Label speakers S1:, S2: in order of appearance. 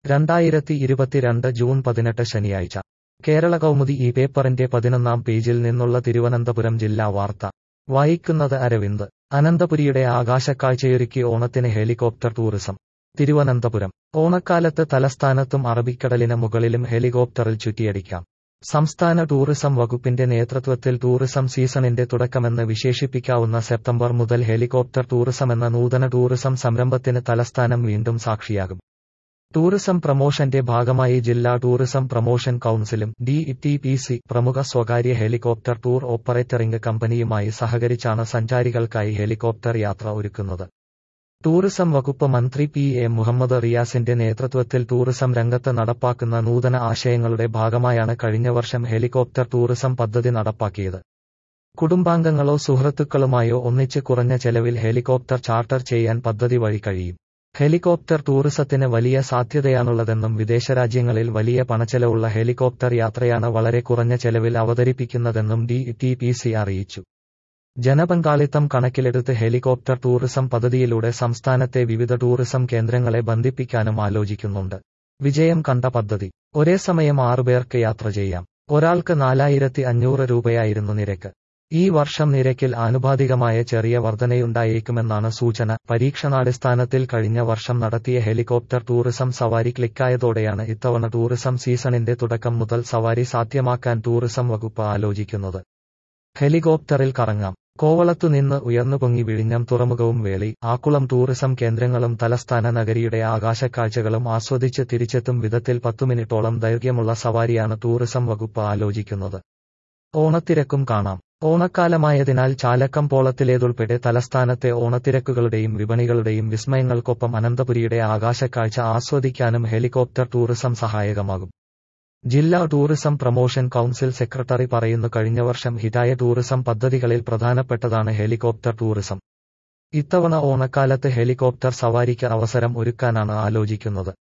S1: രണ്ടായിരത്തി ഇരുപത്തിരണ്ട് ജൂൺ പതിനെട്ട് ശനിയാഴ്ച കേരള കൗമുദി ഈ പേപ്പറിന്റെ പതിനൊന്നാം പേജിൽ നിന്നുള്ള തിരുവനന്തപുരം ജില്ലാ വാർത്ത വായിക്കുന്നത് അരവിന്ദ് അനന്തപുരിയുടെ ആകാശക്കാഴ്ചയൊരുക്കി ഓണത്തിന് ഹെലികോപ്റ്റർ ടൂറിസം തിരുവനന്തപുരം ഓണക്കാലത്ത് തലസ്ഥാനത്തും അറബിക്കടലിന് മുകളിലും ഹെലികോപ്റ്ററിൽ ചുറ്റിയടിക്കാം സംസ്ഥാന ടൂറിസം വകുപ്പിന്റെ നേതൃത്വത്തിൽ ടൂറിസം സീസണിന്റെ തുടക്കമെന്ന് വിശേഷിപ്പിക്കാവുന്ന സെപ്റ്റംബർ മുതൽ ഹെലികോപ്റ്റർ ടൂറിസമെന്ന നൂതന ടൂറിസം സംരംഭത്തിന് തലസ്ഥാനം വീണ്ടും സാക്ഷിയാകും ടൂറിസം പ്രമോഷന്റെ ഭാഗമായി ജില്ലാ ടൂറിസം പ്രമോഷൻ കൌൺസിലും ഡി ടി പി സി പ്രമുഖ സ്വകാര്യ ഹെലികോപ്റ്റർ ടൂർ ഓപ്പറേറ്ററിംഗ് കമ്പനിയുമായി സഹകരിച്ചാണ് സഞ്ചാരികൾക്കായി ഹെലികോപ്റ്റർ യാത്ര ഒരുക്കുന്നത് ടൂറിസം വകുപ്പ് മന്ത്രി പി എ മുഹമ്മദ് റിയാസിന്റെ നേതൃത്വത്തിൽ ടൂറിസം രംഗത്ത് നടപ്പാക്കുന്ന നൂതന ആശയങ്ങളുടെ ഭാഗമായാണ് കഴിഞ്ഞ വർഷം ഹെലികോപ്റ്റർ ടൂറിസം പദ്ധതി നടപ്പാക്കിയത് കുടുംബാംഗങ്ങളോ സുഹൃത്തുക്കളുമായോ ഒന്നിച്ച് കുറഞ്ഞ ചെലവിൽ ഹെലികോപ്റ്റർ ചാർട്ടർ ചെയ്യാൻ പദ്ധതി വഴി കഴിയും ഹെലികോപ്റ്റർ ടൂറിസത്തിന് വലിയ സാധ്യതയാണുള്ളതെന്നും വിദേശരാജ്യങ്ങളിൽ വലിയ പണച്ചെലവുള്ള ഹെലികോപ്റ്റർ യാത്രയാണ് വളരെ കുറഞ്ഞ ചെലവിൽ അവതരിപ്പിക്കുന്നതെന്നും ഡി ടി പി സി അറിയിച്ചു ജനപങ്കാളിത്തം കണക്കിലെടുത്ത് ഹെലികോപ്റ്റർ ടൂറിസം പദ്ധതിയിലൂടെ സംസ്ഥാനത്തെ വിവിധ ടൂറിസം കേന്ദ്രങ്ങളെ ബന്ധിപ്പിക്കാനും ആലോചിക്കുന്നുണ്ട് വിജയം കണ്ട പദ്ധതി ഒരേ സമയം ആറുപേർക്ക് യാത്ര ചെയ്യാം ഒരാൾക്ക് നാലായിരത്തി അഞ്ഞൂറ് രൂപയായിരുന്നു നിരക്ക് ഈ വർഷം നിരക്കിൽ ആനുപാതികമായ ചെറിയ വർധനയുണ്ടായേക്കുമെന്നാണ് സൂചന പരീക്ഷണാടിസ്ഥാനത്തിൽ കഴിഞ്ഞ വർഷം നടത്തിയ ഹെലികോപ്റ്റർ ടൂറിസം സവാരി ക്ലിക്കായതോടെയാണ് ഇത്തവണ ടൂറിസം സീസണിന്റെ തുടക്കം മുതൽ സവാരി സാധ്യമാക്കാൻ ടൂറിസം വകുപ്പ് ആലോചിക്കുന്നത് ഹെലികോപ്റ്ററിൽ കറങ്ങാം കോവളത്തുനിന്ന് ഉയർന്നുപൊങ്ങി വിഴിഞ്ഞം തുറമുഖവും വേളി ആക്കുളം ടൂറിസം കേന്ദ്രങ്ങളും തലസ്ഥാന നഗരിയുടെ ആകാശക്കാഴ്ചകളും ആസ്വദിച്ച് തിരിച്ചെത്തും വിധത്തിൽ പത്തു മിനിറ്റോളം ദൈർഘ്യമുള്ള സവാരിയാണ് ടൂറിസം വകുപ്പ് ആലോചിക്കുന്നത് ഓണത്തിരക്കും കാണാം ഓണക്കാലമായതിനാൽ ചാലക്കം പോളത്തിലേതുൾപ്പെടെ തലസ്ഥാനത്തെ ഓണത്തിരക്കുകളുടെയും വിപണികളുടെയും വിസ്മയങ്ങൾക്കൊപ്പം അനന്തപുരിയുടെ ആകാശക്കാഴ്ച ആസ്വദിക്കാനും ഹെലികോപ്റ്റർ ടൂറിസം സഹായകമാകും ജില്ലാ ടൂറിസം പ്രമോഷൻ കൌൺസിൽ സെക്രട്ടറി പറയുന്നു കഴിഞ്ഞ വർഷം ഹിറ്റായ ടൂറിസം പദ്ധതികളിൽ പ്രധാനപ്പെട്ടതാണ് ഹെലികോപ്റ്റർ ടൂറിസം ഇത്തവണ ഓണക്കാലത്ത് ഹെലികോപ്റ്റർ സവാരിക്ക് അവസരം ഒരുക്കാനാണ് ആലോചിക്കുന്നത്